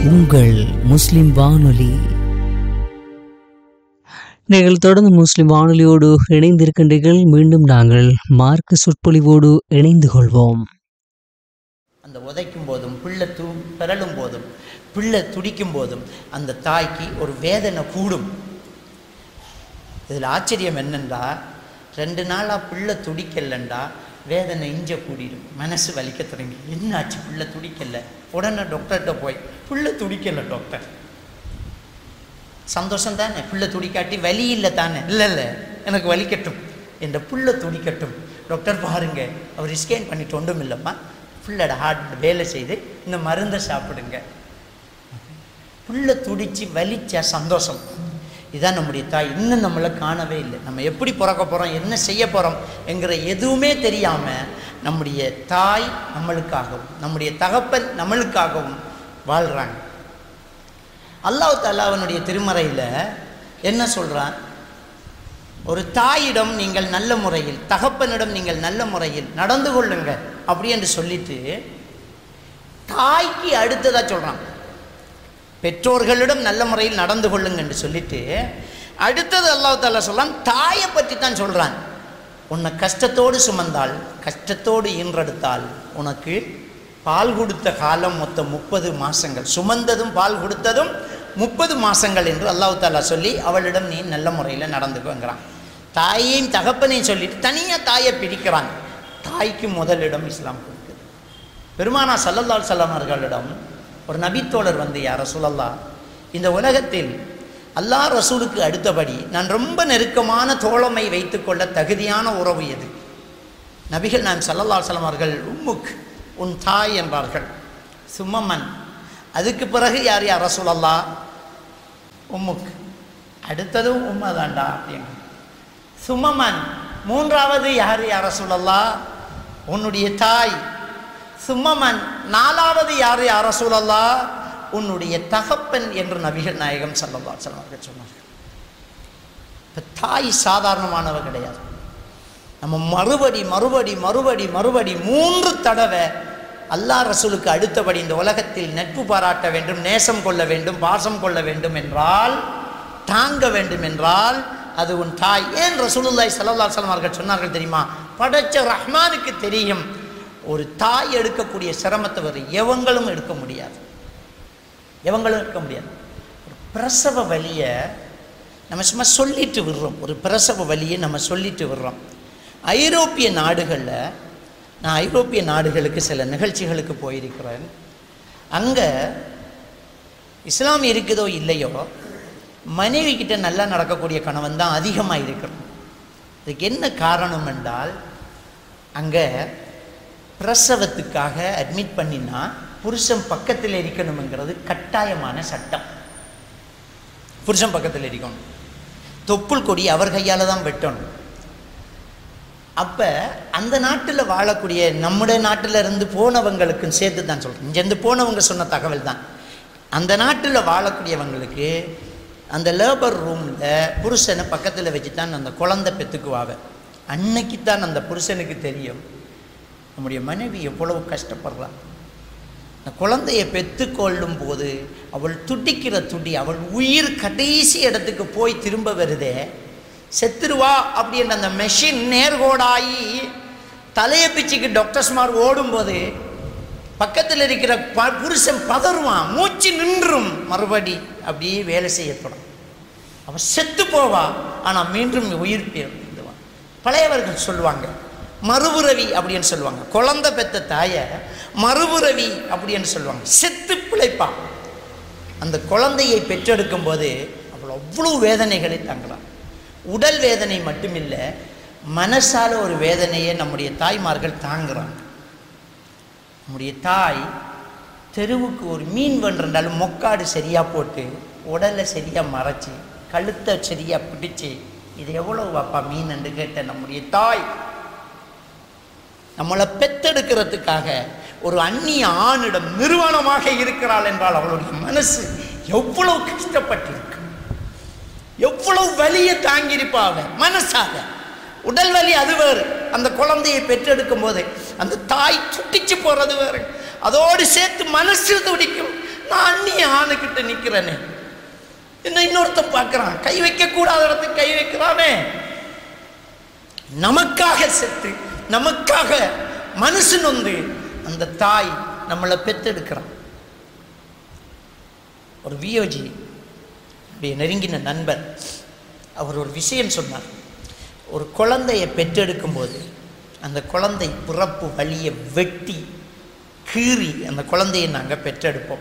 உங்கள் முஸ்லிம் வானொலி நீங்கள் தொடர்ந்து முஸ்லிம் வானொலியோடு இணைந்திருக்கின்றீர்கள் மீண்டும் நாங்கள் மார்க்க சொற்பொழிவோடு இணைந்து கொள்வோம் அந்த உதைக்கும் போதும் பிள்ளை தூ பிறழும் போதும் பிள்ளை துடிக்கும் போதும் அந்த தாய்க்கு ஒரு வேதனை கூடும் இதில் ஆச்சரியம் என்னென்றா ரெண்டு நாளாக பிள்ளை துடிக்கலண்டா வேதனை இஞ்ச கூடிடும் மனசு வலிக்க தொடங்கி என்னாச்சு பிள்ளை துடிக்கல உடனே டாக்டர்கிட்ட போய் பிள்ளை துடிக்கல டாக்டர் சந்தோஷம் தானே பிள்ளை துடிக்காட்டி வலி இல்லை தானே இல்லை இல்லை எனக்கு வலிக்கட்டும் என்ற புள்ள துடிக்கட்டும் டாக்டர் பாருங்க அவர் ஸ்கேன் பண்ணிட்டு ஒன்றும் இல்லைம்மா புள்ளோட ஹார்ட் வேலை செய்து இந்த மருந்தை சாப்பிடுங்க புள்ள துடிச்சு வலிச்சா சந்தோஷம் இதான் நம்முடைய தாய் இன்னும் நம்மளை காணவே இல்லை நம்ம எப்படி பிறக்க போகிறோம் என்ன செய்ய போகிறோம் என்கிற எதுவுமே தெரியாமல் நம்முடைய தாய் நம்மளுக்காகவும் நம்முடைய தகப்பன் நம்மளுக்காகவும் வாழ்கிறாங்க அல்லாஹ் தாலா அவனுடைய திருமறையில் என்ன சொல்கிறான் ஒரு தாயிடம் நீங்கள் நல்ல முறையில் தகப்பனிடம் நீங்கள் நல்ல முறையில் நடந்து கொள்ளுங்க அப்படி என்று சொல்லிட்டு தாய்க்கு அடுத்ததாக சொல்கிறான் பெற்றோர்களிடம் நல்ல முறையில் நடந்து கொள்ளுங்க என்று சொல்லிட்டு அடுத்தது அல்லாஹ் தாலா சொல்றான் தாயை பற்றி தான் சொல்கிறான் உன்னை கஷ்டத்தோடு சுமந்தால் கஷ்டத்தோடு ஈன்றெடுத்தால் உனக்கு பால் கொடுத்த காலம் மொத்தம் முப்பது மாசங்கள் சுமந்ததும் பால் கொடுத்ததும் முப்பது மாசங்கள் என்று அல்லாஹ் தாலா சொல்லி அவளிடம் நீ நல்ல முறையில் நடந்துக்குங்கிறான் தாயையும் தகப்பனையும் சொல்லிட்டு தனியாக தாயை பிரிக்கிறான் தாய்க்கு முதலிடம் இஸ்லாம் கொடுக்குது பெருமானா சல்லல்லால் சல்லாம் அவர்களிடம் ஒரு நபித்தோழர் வந்து யார் ரசூலல்லா இந்த உலகத்தில் அல்லாஹ் ரசூலுக்கு அடுத்தபடி நான் ரொம்ப நெருக்கமான தோழமை வைத்துக்கொள்ள தகுதியான உறவு எது நபிகள் நான் சல்லல்லா சலம் அவர்கள் உம்முக் உன் தாய் என்றார்கள் சும்மமன் அதுக்கு பிறகு யார் யார் ரசூலல்லா உம்முக் அடுத்ததும் உம்மதாண்டா அப்படின்னு சும்மமன் மூன்றாவது யார் யார் ரசூலல்லா உன்னுடைய தாய் சும்மமன் நாலாவது யார் யார் ரசூலல்லா உன்னுடைய தகப்பன் என்று நபிகள் நாயகம் சல்லல்லா சலம் அவர்கள் சொன்னார்கள் இப்போ தாய் சாதாரணமானவ கிடையாது நம்ம மறுபடி மறுபடி மறுபடி மறுபடி மூன்று தடவை அல்லாஹ் ரசூலுக்கு அடுத்தபடி இந்த உலகத்தில் நட்பு பாராட்ட வேண்டும் நேசம் கொள்ள வேண்டும் பாசம் கொள்ள வேண்டும் என்றால் தாங்க வேண்டும் என்றால் அது உன் தாய் ஏன் ரசூலுல்லாய் சல்லா சலம் அவர்கள் சொன்னார்கள் தெரியுமா படைச்ச ரஹ்மானுக்கு தெரியும் ஒரு தாய் எடுக்கக்கூடிய சிரமத்தை வேறு எவங்களும் எடுக்க முடியாது எவங்களும் எடுக்க முடியாது ஒரு பிரசவ வலியை நம்ம சும்மா சொல்லிட்டு விடுறோம் ஒரு பிரசவ வலியை நம்ம சொல்லிட்டு விடுறோம் ஐரோப்பிய நாடுகளில் நான் ஐரோப்பிய நாடுகளுக்கு சில நிகழ்ச்சிகளுக்கு போயிருக்கிறேன் அங்கே இஸ்லாம் இருக்குதோ இல்லையோ மனைவி கிட்ட நல்லா நடக்கக்கூடிய கணவன் தான் அதிகமாக இருக்கிறோம் இதுக்கு என்ன காரணம் என்றால் அங்கே பிரசவத்துக்காக அட்மிட் பண்ணினா புருஷன் பக்கத்தில் இருக்கணுங்கிறது கட்டாயமான சட்டம் புருஷன் பக்கத்தில் இருக்கணும் தொப்புள் கொடி அவர் கையால் தான் வெட்டணும் அப்போ அந்த நாட்டில் வாழக்கூடிய நம்முடைய நாட்டில் இருந்து போனவங்களுக்கும் சேர்த்து தான் சொல்கிறேன் இங்கேருந்து போனவங்க சொன்ன தகவல் தான் அந்த நாட்டில் வாழக்கூடியவங்களுக்கு அந்த லேபர் ரூமில் புருஷனை பக்கத்தில் வச்சு தான் அந்த குழந்தை பெற்றுக்குவாங்க அன்னைக்கு தான் அந்த புருஷனுக்கு தெரியும் நம்முடைய மனைவி எவ்வளவு கஷ்டப்படுறா அந்த குழந்தையை பெற்றுக்கொள்ளும் போது அவள் துடிக்கிற துடி அவள் உயிர் கடைசி இடத்துக்கு போய் திரும்ப வருதே செத்துருவா அப்படின்ற அந்த மெஷின் நேர்கோடாகி தலையை பிச்சுக்கு டாக்டர்ஸ்மார் ஓடும்போது பக்கத்தில் இருக்கிற ப புருஷன் பதறுவான் மூச்சு நின்றும் மறுபடி அப்படியே வேலை செய்ய தொடங்கும் அவள் செத்து போவா ஆனால் மீண்டும் உயிர் பிறந்துவான் பழையவர்கள் சொல்லுவாங்க மறுபுறவி அப்படின்னு சொல்லுவாங்க குழந்தை பெத்த தாயை மறுபுறவி அப்படின்னு சொல்லுவாங்க செத்து பிழைப்பா அந்த குழந்தையை பெற்றெடுக்கும் போது அவள் அவ்வளோ வேதனைகளை தாங்கலாம் உடல் வேதனை மட்டுமில்லை மனசால ஒரு வேதனையை நம்முடைய தாய்மார்கள் தாங்குறாங்க நம்முடைய தாய் தெருவுக்கு ஒரு மீன் வென்றாலும் மொக்காடு சரியாக போட்டு உடலை சரியாக மறைச்சி கழுத்தை சரியாக பிடிச்சி இது எவ்வளோ வாப்பா மீன் என்று கேட்ட நம்முடைய தாய் நம்மளை பெத்தெடுக்கிறதுக்காக ஒரு அந்நிய ஆணிடம் நிறுவனமாக இருக்கிறாள் என்றால் அவளுடைய மனசு எவ்வளவு கஷ்டப்பட்டிருக்கு எவ்வளவு வலியை தாங்கியிருப்பா அவ மனசாக உடல் வலி அது வேறு அந்த குழந்தையை பெற்றெடுக்கும் போது அந்த தாய் சுட்டிச்சு போறது வேறு அதோடு சேர்த்து மனசு துடிக்கும் நான் அந்நிய நானுக்கிட்ட நிக்கிறேனே என்ன இன்னொருத்த பார்க்கறான் கை வைக்க கூடாத இடத்துக்கு கை வைக்கிறானே நமக்காக செத்து நமக்காக மனுஷன் வந்து அந்த தாய் நம்மளை பெத்தெடுக்கிறான் ஒரு வியோஜி அப்படியே நெருங்கின நண்பர் அவர் ஒரு விஷயம் சொன்னார் ஒரு குழந்தையை பெற்றெடுக்கும் போது அந்த குழந்தை பிறப்பு வழியை வெட்டி கீறி அந்த குழந்தையை நாங்கள் பெற்றெடுப்போம்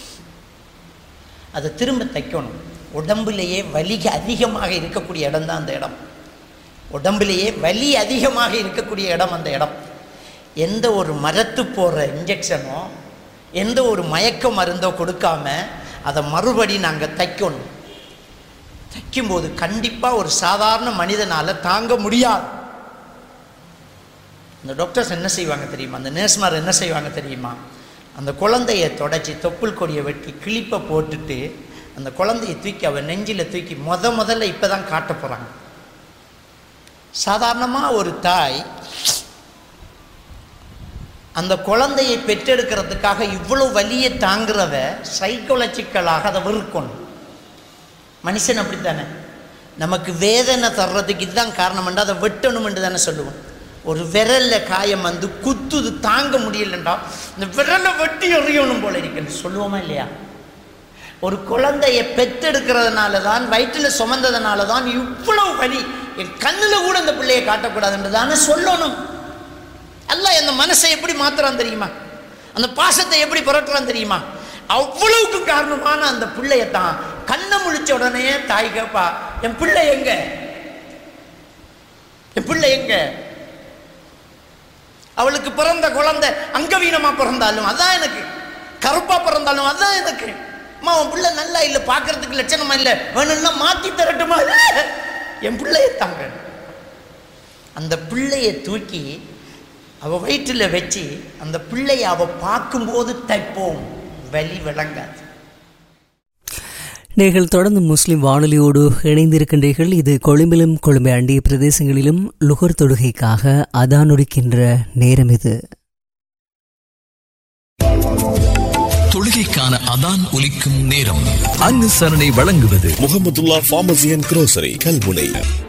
அதை திரும்ப தைக்கணும் உடம்புலேயே வலி அதிகமாக இருக்கக்கூடிய இடம் தான் அந்த இடம் உடம்புலேயே வலி அதிகமாக இருக்கக்கூடிய இடம் அந்த இடம் எந்த ஒரு மரத்து போகிற இன்ஜெக்ஷனோ எந்த ஒரு மயக்க மருந்தோ கொடுக்காம அதை மறுபடி நாங்கள் தைக்கணும் தைக்கும்போது கண்டிப்பாக ஒரு சாதாரண மனிதனால் தாங்க முடியாது இந்த டாக்டர்ஸ் என்ன செய்வாங்க தெரியுமா அந்த நேர்ஸ்மார் என்ன செய்வாங்க தெரியுமா அந்த குழந்தைய தொடச்சி தொப்புள் கொடியை வெட்டி கிளிப்பை போட்டுட்டு அந்த குழந்தையை தூக்கி அவன் நெஞ்சில் தூக்கி முத முதல்ல இப்போ தான் காட்ட போகிறாங்க சாதாரணமாக ஒரு தாய் அந்த குழந்தையை பெற்றெடுக்கிறதுக்காக இவ்வளோ வலியை தாங்குறவ சைக்கோலஜிக்கலாக அதை வெறுக்கணும் மனுஷன் அப்படித்தானே நமக்கு வேதனை தர்றதுக்கு இதுதான் காரணம்ண்டா அதை வெட்டணும்னு தானே சொல்லுவோம் ஒரு விரல்ல காயம் வந்து குத்துது தாங்க முடியலண்டா இந்த விரலை வெட்டி எறியணும் போல இருக்குன்னு சொல்லுவோமா இல்லையா ஒரு குழந்தையை பெத்தெடுக்கிறதுனால தான் வயிற்றில் சுமந்ததுனால தான் இவ்வளவு வலி என் கண்ணில் கூட இந்த பிள்ளையை காட்டக்கூடாதுன்னு தானே சொல்லணும் அல்ல அந்த மனசை எப்படி மாத்துறான் தெரியுமா அந்த பாசத்தை எப்படி புரட்டுறான் தெரியுமா அவ்வளவுக்கு காரணமான அந்த பிள்ளைய தான் கண்ணை முழிச்ச உடனே தாய் கேப்பா என் பிள்ளை எங்க என் பிள்ளை எங்க அவளுக்கு பிறந்த குழந்தை அங்கவீனமா பிறந்தாலும் அதான் எனக்கு கருப்பா பிறந்தாலும் அதான் எனக்கு அம்மா உன் பிள்ளை நல்லா இல்லை பார்க்கறதுக்கு லட்சணமா இல்லை வேணும்னா மாத்தி தரட்டுமா இல்ல. என் பிள்ளைய தாங்க அந்த பிள்ளைய தூக்கி அவ வயிற்றில் வச்சு அந்த பிள்ளைய அவ பார்க்கும்போது தைப்போம் வலி விளங்காது நீங்கள் தொடர்ந்து முஸ்லிம் வானொலியோடு இணைந்திருக்கின்றீர்கள் இது கொழும்பிலும் கொழும்பை அண்டிய பிரதேசங்களிலும் லுகர் தொடுகைக்காக அதானொடுக்கின்ற நேரம் இது தொழுகைக்கான அதான் ஒலிக்கும் நேரம் அனுசரணை வழங்குவது Muhammadulla pharmacy and grocery Kalmunai